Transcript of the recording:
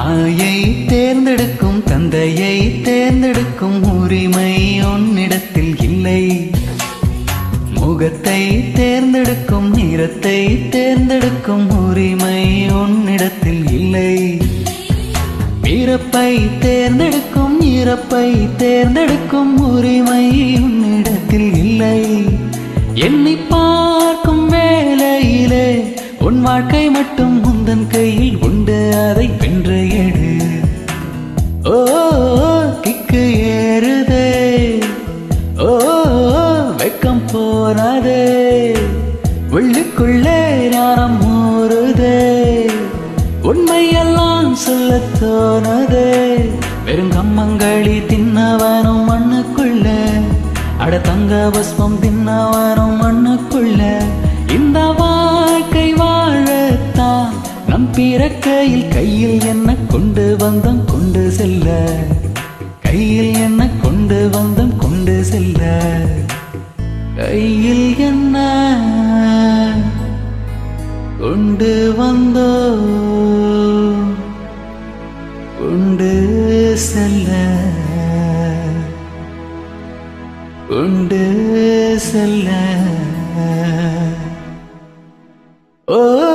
தாயை தேர்ந்தெடுக்கும் தந்தையை தேர்ந்தெடுக்கும் உரிமை உன்னிடத்தில் இல்லை முகத்தை தேர்ந்தெடுக்கும் நிறத்தை தேர்ந்தெடுக்கும் உரிமை உன்னிடத்தில் இல்லை பிறப்பை தேர்ந்தெடுக்கும் இறப்பை தேர்ந்தெடுக்கும் உரிமை உன்னிடத்தில் இல்லை என்னை பார்க்கும் வேளையிலே உன் வாழ்க்கை மட்டும் உந்தன் கையில் உண்டு அதை வென்று எடு ஓ கிக்கு ஏறுதே ஓ வெக்கம் போனதே உள்ளுக்குள்ளே ஞானம் ஊறுதே உண்மையெல்லாம் சொல்ல தோணுதே வெறும் கம்மங்களி தின்னவனும் மண்ணுக்குள்ள அட தங்க பஸ்பம் தின்னவனும் மண்ணுக்குள்ள இந்த வாழ்க்கை வாழத்தான் நம் பிறக்கையில் கையில் என்ன கொண்டு வந்தோம் கொண்டு செல்ல கையில் என்ன கொண்டு வந்தோம் கொண்டு செல்ல கையில் என்ன கொண்டு வந்தோ கொண்டு செல்ல கொண்டு செல்ல ஓ